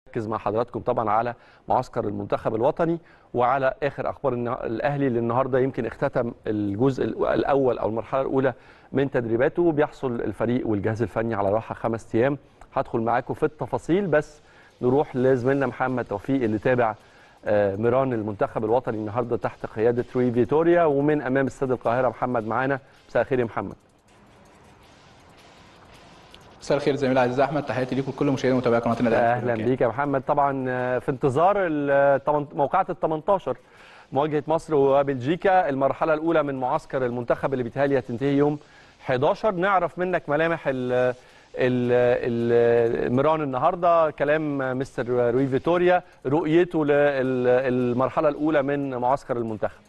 ركز مع حضراتكم طبعا على معسكر المنتخب الوطني وعلى اخر اخبار النا- الاهلي اللي النهارده يمكن اختتم الجزء الاول او المرحله الاولى من تدريباته وبيحصل الفريق والجهاز الفني على راحه خمس ايام هدخل معاكم في التفاصيل بس نروح لزميلنا محمد توفيق اللي تابع آه، ميران المنتخب الوطني النهارده تحت قياده روي فيتوريا ومن امام استاد القاهره محمد معانا مساء الخير يا محمد مساء الخير زميلي العزيز احمد تحياتي ليكم كل مشاهدي ومتابعي قناه النادي الأهلي في اهلا كل مكان. بيك يا محمد طبعا آه، في انتظار ال- تمن- موقعة ال 18 مواجهه مصر وبلجيكا المرحله الاولى من معسكر المنتخب اللي بيتهيألي هتنتهي يوم 11 نعرف منك ملامح ال ال- ال- الميران النهارده كلام مستر روي فيتوريا رؤيته للمرحله الاولى من معسكر المنتخب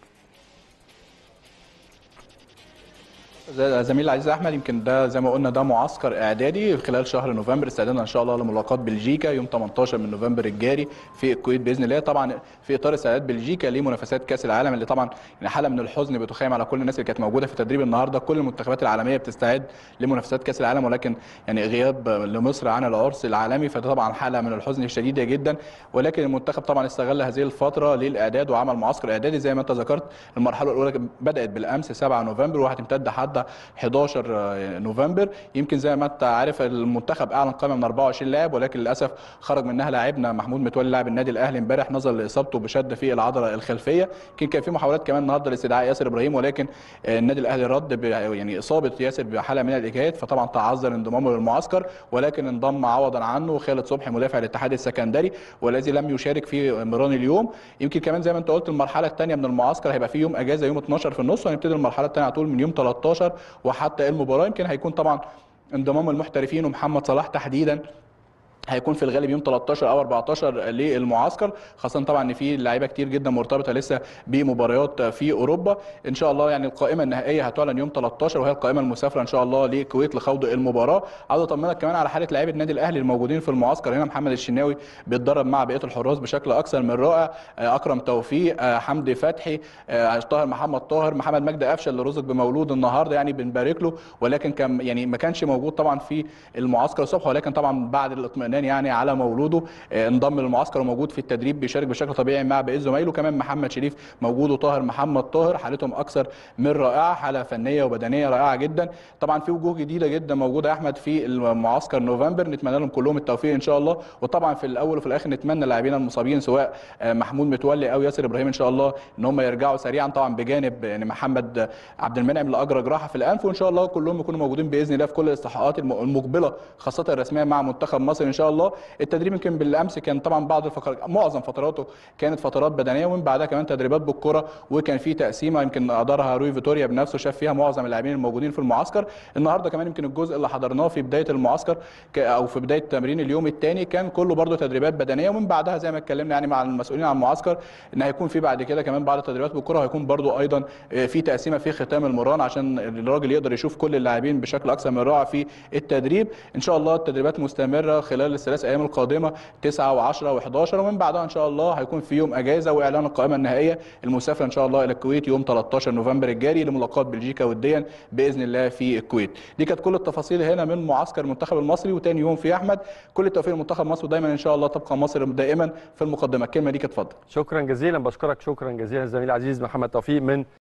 زي- زميلي العزيز احمد يمكن ده زي ما قلنا ده معسكر اعدادي خلال شهر نوفمبر استعدادنا ان شاء الله لملاقاه بلجيكا يوم 18 من نوفمبر الجاري في الكويت باذن الله طبعا في اطار استعداد بلجيكا لمنافسات كاس العالم اللي طبعا يعني حاله من الحزن بتخيم على كل الناس اللي كانت موجوده في تدريب النهارده كل المنتخبات العالميه بتستعد لمنافسات كاس العالم ولكن يعني غياب لمصر عن العرس العالمي فده طبعا حاله من الحزن الشديده جدا ولكن المنتخب طبعا استغل هذه الفتره للاعداد وعمل معسكر اعدادي زي ما انت ذكرت المرحله الاولى بدات بالامس 7 نوفمبر وهتمتد لحد 11 نوفمبر يمكن زي ما انت عارف المنتخب اعلن قائمه من 24 لاعب ولكن للاسف خرج منها لاعبنا محمود متولي لاعب النادي الاهلي امبارح نظرا لاصابته بشد في العضله الخلفيه يمكن كان في محاولات كمان النهارده لاستدعاء ياسر ابراهيم ولكن النادي الاهلي رد ب- يعني اصابه ياسر بحاله من الاجهاد فطبعا تعذر انضمامه للمعسكر ولكن انضم عوضا عنه خالد صبحي مدافع الاتحاد السكندري والذي لم يشارك في ميران اليوم يمكن كمان زي ما انت قلت المرحله الثانيه من المعسكر هيبقى في يوم اجازه يوم 12 في النص وهنبتدي المرحله الثانيه على طول من يوم 13 وحتى المباراه يمكن هيكون طبعا انضمام المحترفين ومحمد صلاح تحديدا هيكون في الغالب يوم 13 او 14 للمعسكر خاصه طبعا ان في لعيبه كتير جدا مرتبطه لسه بمباريات في اوروبا ان شاء الله يعني القائمه النهائيه هتعلن يوم 13 وهي القائمه المسافره ان شاء الله للكويت لخوض المباراه عاوز اطمنك كمان على حاله لعيبه النادي الاهلي الموجودين في المعسكر هنا محمد الشناوي بيتدرب مع بقيه الحراس بشكل اكثر من رائع آه، اكرم توفيق آه، حمدي فتحي آه، طاهر محمد طاهر محمد مجدي قفشه اللي رزق بمولود النهارده يعني بنبارك له ولكن كان يعني ما كانش موجود طبعا في المعسكر الصبح ولكن طبعا بعد الاطمئنان يعني على مولوده آه، انضم للمعسكر وموجود في التدريب بيشارك بشكل طبيعي مع بقيه زمايله كمان محمد شريف موجود وطاهر محمد طاهر حالتهم اكثر من رائعه حاله فنيه وبدنيه رائعه جدا طبعا في وجوه جديده جدا موجوده يا احمد في المعسكر نوفمبر نتمنى لهم كلهم التوفيق ان شاء الله وطبعا في الاول وفي الاخر نتمنى اللاعبين المصابين سواء آه، محمود متولي او ياسر ابراهيم ان شاء الله ان هم يرجعوا سريعا طبعا بجانب يعني محمد عبد المنعم اللي اجرى جراحه في الانف وان شاء الله كلهم يكونوا موجودين باذن الله في كل الاستحقاقات الم- المقبله خاصه الرسميه مع منتخب مصر ان شاء الله التدريب يمكن بالامس كان طبعا بعض الفقرات معظم فتراته كانت فترات بدنيه ومن بعدها كمان تدريبات بالكره وكان في تقسيمه يمكن ادارها روي فيتوريا بنفسه شاف فيها معظم اللاعبين الموجودين في المعسكر النهارده كمان يمكن الجزء اللي حضرناه في بدايه المعسكر ك- او في بدايه تمرين اليوم الثاني كان كله برده تدريبات بدنيه ومن بعدها زي ما اتكلمنا يعني مع المسؤولين عن المعسكر ان هيكون في بعد كده كمان بعض التدريبات بالكره وهيكون برده ايضا آه، في تقسيمه في ختام المران عشان الراجل يقدر يشوف كل اللاعبين بشكل اكثر من رائع في التدريب ان شاء الله التدريبات مستمره خلال الثلاث ايام القادمه 9 و10 و11 ومن بعدها ان شاء الله هيكون في يوم اجازه واعلان القائمه النهائيه المسافره ان شاء الله الى الكويت يوم 13 نوفمبر الجاري لملاقاه بلجيكا وديا باذن الله في الكويت دي كانت كل التفاصيل هنا من معسكر المنتخب المصري وتاني يوم في احمد كل التوفيق لمنتخب مصر ودايما ان شاء الله تبقى مصر دائما في المقدمه الكلمه دي اتفضل شكرا جزيلا بشكرك شكرا جزيلا زميلي العزيز محمد توفيق من